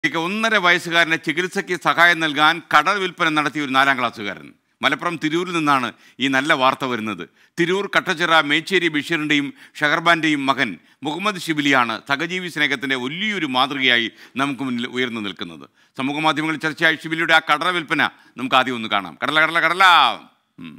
ഇതൊക്കെ ഒന്നര വയസ്സുകാരനെ ചികിത്സയ്ക്ക് സഹായം നൽകാൻ കടൽ വിൽപ്പന നടത്തിയ ഒരു നാലാം ക്ലാസ്സുകാരൻ മലപ്പുറം തിരൂരിൽ നിന്നാണ് ഈ നല്ല വാർത്ത വരുന്നത് തിരൂർ കട്ടച്ചിറ മേച്ചേരി ബഷീറിൻ്റെയും ഷഹർബാൻ്റെയും മകൻ മുഹമ്മദ് ഷിബിലിയാണ് സഹജീവി സ്നേഹത്തിൻ്റെ വലിയൊരു മാതൃകയായി നമുക്ക് മുന്നിൽ ഉയർന്നു നിൽക്കുന്നത് സമൂഹ മാധ്യമങ്ങളിൽ ചർച്ചയായ ഷിബിലിയുടെ ആ കടല വിൽപ്പന നമുക്ക് ആദ്യം ഒന്ന് കാണാം കടല കടല കടല ഉം.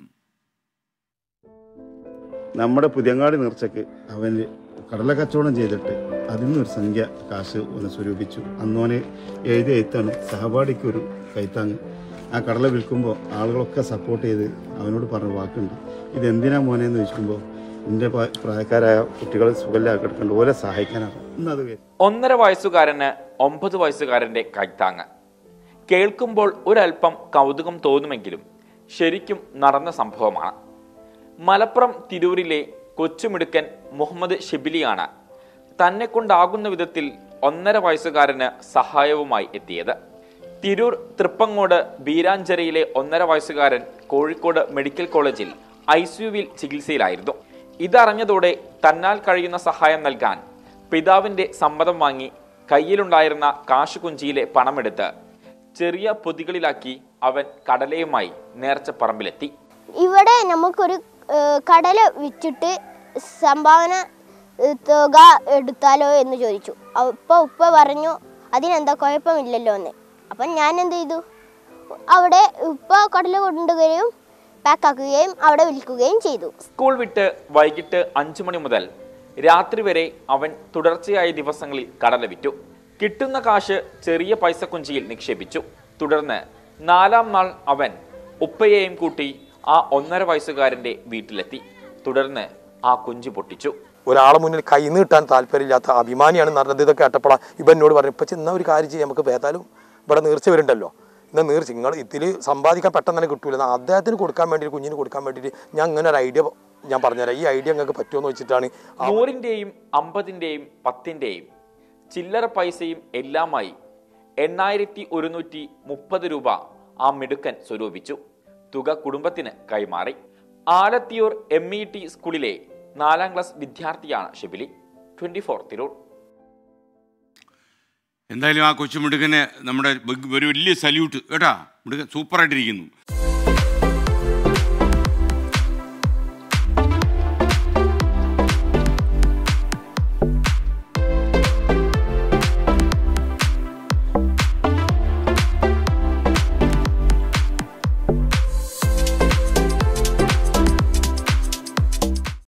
നമ്മുടെ പുതിയങ്ങാടി നേർച്ചയ്ക്ക് അവന് കടല കച്ചവടം ചെയ്തിട്ട് അതിൽ നിന്നൊരു സംഖ്യ കാശ് ഒന്ന് സ്വരൂപിച്ചു അന്നോന് എഴുതിയ എഴുത്താണ് സഹപാഠിക്ക് ഒരു കൈത്താങ്ങ് ആ കടല വിൽക്കുമ്പോൾ ആളുകളൊക്കെ സപ്പോർട്ട് ചെയ്ത് അവനോട് പറഞ്ഞ വാക്കുണ്ട് ഇതെന്തിനാ മോനെ എന്ന് ചോദിക്കുമ്പോൾ എൻ്റെ പ്രാ- പ്രായക്കാരായ കുട്ടികൾ സുഖമില്ലാതെ കിടക്കേണ്ട ഓലെ സഹായിക്കാനാണ് ഇന്നത് കേട്ടു ഒന്നര വയസ്സുകാരന് ഒമ്പത് വയസ്സുകാരന്റെ കൈത്താങ്ങ് കേൾക്കുമ്പോൾ ഒരല്പം കൗതുകം തോന്നുമെങ്കിലും ശരിക്കും നടന്ന സംഭവമാണ് മലപ്പുറം തിരൂരിലെ കൊച്ചുമിടുക്കൻ മുഹമ്മദ് ഷിബിലിയാണ് തന്നെ കൊണ്ടാകുന്ന വിധത്തിൽ ഒന്നര വയസ്സുകാരന് സഹായവുമായി എത്തിയത് തിരൂർ തൃപ്പങ്ങോട് ബീരാഞ്ചേരിയിലെ ഒന്നര വയസ്സുകാരൻ കോഴിക്കോട് മെഡിക്കൽ കോളേജിൽ ഐ സിയുവിൽ ചികിത്സയിലായിരുന്നു ഇതറിഞ്ഞതോടെ തന്നാൽ കഴിയുന്ന സഹായം നൽകാൻ പിതാവിന്റെ സമ്മതം വാങ്ങി കയ്യിലുണ്ടായിരുന്ന കാശുകുഞ്ചിയിലെ പണമെടുത്ത് ചെറിയ പൊതികളിലാക്കി അവൻ കടലയുമായി നേർച്ചപ്പറമ്പിലെത്തി ഇവിടെ നമുക്കൊരു ഏഹ്, കടല വിറ്റിട്ട് സംഭാവന ഏഹ്, തുക എടുത്താലോ എന്ന് ചോദിച്ചു അപ്പോൾ ഉപ്പ പറഞ്ഞു അതിനെന്താ കുഴപ്പമില്ലല്ലോ എന്ന് അപ്പം ഞാൻ എന്ത് ചെയ്തു അവിടെ ഉപ്പ കടല കൊണ്ടുവരികയും പാക്കാക്കുകയും അവിടെ വിൽക്കുകയും ചെയ്തു സ്കൂൾ വിട്ട് വൈകിട്ട് അഞ്ചു മണി മുതൽ രാത്രി വരെ അവൻ തുടർച്ചയായ ദിവസങ്ങളിൽ കടല വിറ്റു കിട്ടുന്ന കാശ് ചെറിയ പൈസ കുഞ്ചിയിൽ നിക്ഷേപിച്ചു തുടർന്ന് നാലാം നാൾ അവൻ ഉപ്പയെയും കൂട്ടി ആ ഒന്നര വയസ്സുകാരന്റെ വീട്ടിലെത്തി തുടർന്ന് ആ കുഞ്ചു പൊട്ടിച്ചു ഒരാളെ മുന്നിൽ കൈ നീട്ടാൻ താല്പര്യമില്ലാത്ത അഭിമാനിയാണ് നടന്നത് ഇതൊക്കെ കേട്ടപ്പോഴാ ഇപ്പം എന്നോട് പറഞ്ഞു ഇപ്പം എന്നാ ഒരു കാര്യം ചെയ്യാം നമുക്ക് വേതാലും ഇവിടെ നീർച്ച വരുന്നുണ്ടല്ലോ എന്നാൽ നീർച്ച നിങ്ങൾ ഇതിൽ സമ്പാദിക്കാൻ പെട്ടെന്ന് തന്നെ കിട്ടൂല എന്നാ അദ്ദേഹത്തിന് കൊടുക്കാൻ വേണ്ടി കുഞ്ഞിന് കൊടുക്കാൻ വേണ്ടിയിട്ട് ഞാൻ അങ്ങനെ ഒരു ഐഡിയ ഞാൻ പറഞ്ഞുതരാം ഈ ഐഡിയ നിങ്ങൾക്ക് പറ്റുമോ എന്ന് വെച്ചിട്ടാണ് ആ നൂറിന്റെയും അമ്പതിന്റെയും പത്തിന്റെയും ചില്ലറ പൈസയും എല്ലാമായി എണ്ണായിരത്തി ഒരുന്നൂറ്റി മുപ്പത് രൂപ ആ മിടുക്കൻ സ്വരൂപിച്ചു തുക കുടുംബത്തിന് കൈമാറി ആലത്തിയൂർ എം ഇ ടി സ്കൂളിലെ നാലാം ക്ലാസ് വിദ്യാർത്ഥിയാണ് ഷിബിലി ട്വന്റി ഫോർ തിരൂർ എന്തായാലും ആ കൊച്ചു മിടുക്കന് നമ്മുടെ ബഗ്- ഒരു വലിയ സല്യൂട്ട് കേട്ടാ മിടുക്കൻ സൂപ്പറായിട്ടിരിക്കുന്നു